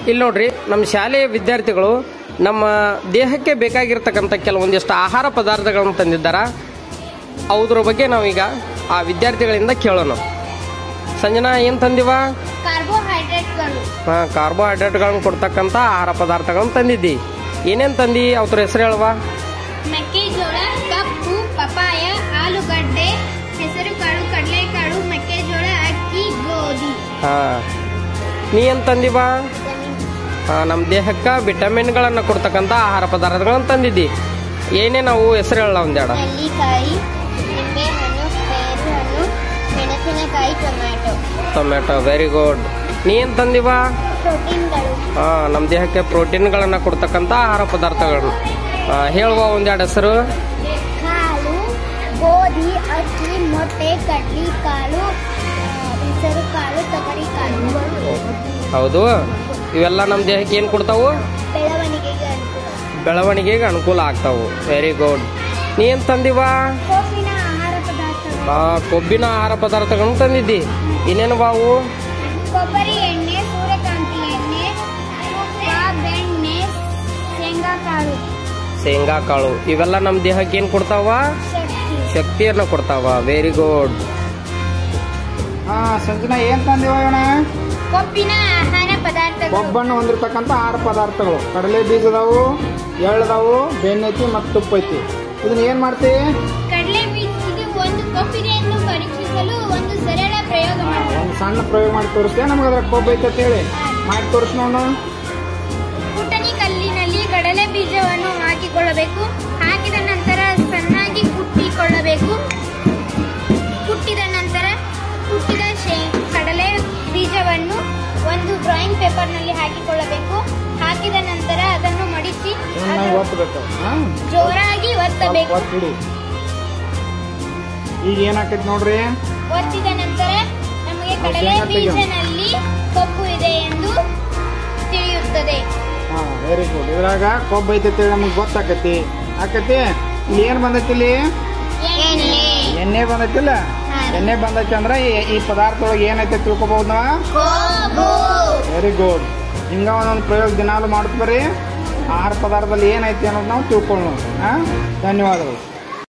ಇಲ್ಲಿ ನೋಡ್ರಿ ನಮ್ಮ ಶಾಲೆಯ ವಿದ್ಯಾರ್ಥಿಗಳು ನಮ್ಮ ದೇಹಕ್ಕೆ ಬೇಕಾಗಿರ್ತಕ್ಕಂಥ ಕೆಲವೊಂದಿಷ್ಟು ಆಹಾರ ಪದಾರ್ಥಗಳನ್ನು ತಂದಿದ್ದಾರ ಅವುದ್ರ ಬಗ್ಗೆ ನಾವೀಗ ಆ ವಿದ್ಯಾರ್ಥಿಗಳಿಂದ ಕೇಳೋಣ ಸಂಜನಾ ಏನು ತಂದಿವ ಕಾರ್ಬೋಹೈಡ್ರೇಟ್ಗಳು ಹಾಂ ಕಾರ್ಬೋಹೈಡ್ರೇಟ್ಗಳನ್ನು ಕೊಡ್ತಕ್ಕಂಥ ಆಹಾರ ಪದಾರ್ಥಗಳನ್ನು ತಂದಿದ್ದಿ ಏನೇನು ತಂದಿ ಅವ್ರ ಹೆಸರು ಹೇಳುವ ಮೆಕ್ಕೆಜೋಳ ಕಪ್ಪು ಪಪಾಯ ಆಲೂಗಡ್ಡೆ ಹೆಸರುಕಾಳು ಕಡಲೆಕಾಳು ಮೆಕ್ಕೆಜೋಳ ಅಕ್ಕಿ ಗೋಧಿ ಹಾಂ ನೀ ಏನು ತಂದಿವ ಹಾಂ ನಮ್ಮ ದೇಹಕ್ಕೆ ವಿಟಮಿನ್ಗಳನ್ನು ಕೊಡ್ತಕ್ಕಂಥ ಆಹಾರ ಪದಾರ್ಥಗಳನ್ನು ತಂದಿದ್ದಿ ಏನೇನು ಅವು ಹೆಸರು ಹೇಳಲ್ಲ ಒಂದೆರಡು ನೆಲ್ಲಿಕಾಯಿ ನಿಂಬೆಹಣ್ಣು ಪೇರು ಹಣ್ಣು ಮೆಣಸಿನಕಾಯಿ ಟೊಮ್ಯಾಟೊ ಟೊಮೆಟೊ ವೆರಿ ಗುಡ್ ನೀ ಏನು ತಂದಿವ ಪ್ರೋಟೀನ್ಗಳು ಹಾಂ ನಮ್ಮ ದೇಹಕ್ಕೆ ಪ್ರೋಟೀನ್ಗಳನ್ನು ಕೊಡ್ತಕ್ಕಂಥ ಆಹಾರ ಪದಾರ್ಥಗಳನ್ನು ಆ, ಹೇಳುವ ಒಂದೆರಡು ಹೆಸರು ಹಾಲು ಗೋಧಿ ಅಕ್ಕಿ ಮೊಟ್ಟೆ ಕಡ್ಲಿಕಾಳು ಹೆಸರು ಕಾಳು ತೊಗರಿ ಕಾಳು ಹೌದು ಇವೆಲ್ಲ ನಮ್ಮ ದೇಹಕ್ಕೆ ಏನು ಕೊಡ್ತಾವು ಬೆಳವಣಿಗೆಗೆ ಅನುಕೂಲ ಬೆಳವಣಿಗೆಗೆ ಅನುಕೂಲ ಆಗ್ತಾವು ವೆರಿ ಗುಡ್ ನೀ ಏನು ತಂದಿವ ಸೋಪಿನ ಆಹಾರ ಪದಾರ್ಥಗಳು ಆ, ಕೊಬ್ಬಿನ ಆಹಾರ ಪದಾರ್ಥಗಳನ್ನು ತಂದಿದ್ದಿ ಇನ್ನೇನು ಬಾವು ಕೊಬ್ಬರಿ ಎಣ್ಣೆ ಸೂರ್ಯಕಾಂತಿ ಎಣ್ಣೆ ತುಪ್ಪ ಬೆಣ್ಣೆ ಶೇಂಗಾಕಾಳು ಶೇಂಗಾ ಕಾಳು ಇವೆಲ್ಲ ನಮ್ಮ ದೇಹಕ್ಕೆ ಏನು ಕೊಡ್ತಾವ ಶಕ್ತಿ ಶಕ್ತಿಯನ್ನು ಕೊಡ್ತಾವ ವೆರಿ ಗುಡ್ ಹಾ ಸಂಜನಾ ಏನ್ ತಂದಿವ ಇವನ ಕೊಬ್ಬಿನ ಆಹಾರ ಪದಾರ್ಥಗಳು ಕೊಬ್ಬನ್ನು ಹೊಂದಿರತಕ್ಕಂಥ ಆಹಾರ ಪದಾರ್ಥಗಳು ಕಡಲೆ ಬೀಜ ಅದಾವು ಎಳ್ಳದಾವು ಬೆಣ್ಣೆ ಐತಿ ಮತ್ತು ತುಪ್ಪ ಐತಿ ಇದನ್ನ ಏನ್ ಮಾಡ್ತಿ ಕಡಲೆ ಬೀಜಕ್ಕೆ ಒಂದು ಕೊಬ್ಬಿದೆ ಎಂದು ಪರೀಕ್ಷಿಸಲು ಒಂದು ಸರಳ ಪ್ರಯೋಗ ಮಾಡಿ ಒಂದು ಸಣ್ಣ ಪ್ರಯೋಗ ಮಾಡಿ ತೋರಿಸ್ತೇವೆ ನಮ್ಗೆ ಅದ್ರ ಕೊಬ್ಬು ಐತೆ ಅಂತ ಹೇಳಿ ಮಾಡಿ ತೋರಿಸ್ ನೋಡು ಕುಟನಿ ಕಲ್ಲಿನಲ್ಲಿ ಕಡಲೆ ಬೀಜವನ್ನು ಹಾಕಿಕೊಳ್ಳಬೇಕು ಹಾಕಿದ ನಂತರ ಸಣ್ಣಾಗಿ ಕುಟ್ಟಿಕೊಳ್ಳಬೇಕು ಕುಟ್ಟಿದ ನಂತರ ಕುಟ್ಟಿದ ಶೇ ಕಡಲೆ ಬೀಜವನ್ನು ಒಂದು ಡ್ರಾಯಿಂಗ್ ಪೇಪರ್ನಲ್ಲಿ ಹಾಕಿಕೊಳ್ಳಬೇಕು ಹಾಕಿದ ನಂತರ ಅದನ್ನು ಮಡಿಸಿ ಚೆನ್ನಾಗಿ ಅದನ್ನು ಒತ್ತಬೇಕು ಹಾ ಜೋರಾಗಿ ಒತ್ತಬೇಕು ಒತ್ತಿಡಿ ಈಗ ಏನಾಕೈತಿ ನೋಡ್ರಿ ಒತ್ತಿದ ನಂತರ ನಮಗೆ ಕಡಲೆ ಶೇಂಗಾ ತೆಗೆಯೋಣ. ಬೀಜನಲ್ಲಿ ಕೊಬ್ಬು ಇದೆ ಎಂದು ತಿಳಿಯುತ್ತದೆ ಹಾ ವೆರಿ ಗುಡ್ ಇದ್ರಾಗ ಕೊಬ್ಬು ಐತೆ ಅಂತೇಳಿ ನಮ್ಗೆ ಗೊತ್ತಾಕೈತಿ ಆಕೈತಿ ಇಲ್ಲಿ ಏನ್ ಬಂದೈತಿ ಇಲ್ಲಿ ಎಣ್ಣೆ ಎಣ್ಣೆ ಬಂದೈತಿಲ್ಲ ಹಾ. ಎಣ್ಣೆ ಬಂದೈತಿ ಅಂದ್ರೆ ಈ- ಈ ಪದಾರ್ಥದೊಳಗೆ ಏನೈತೆ ತಿಳ್ಕೊಬಹುದು ನಾವ ಕೊಬ್ಬು ವೆರಿ ಗುಡ್ ಹಿಂಗ ಒಂದೊಂದು ಪ್ರಯೋಗ ದಿನಾಲು ಮಾಡ್ತೀವಿ ಆಹಾರ ಪದಾರ್ಥದಲ್ಲಿ ಏನೈತಿ ಅನ್ನೋದು ನಾವು ತಿಳ್ಕೊಳ್ಳೋಣ ಹಾ ಧನ್ಯವಾದಗಳು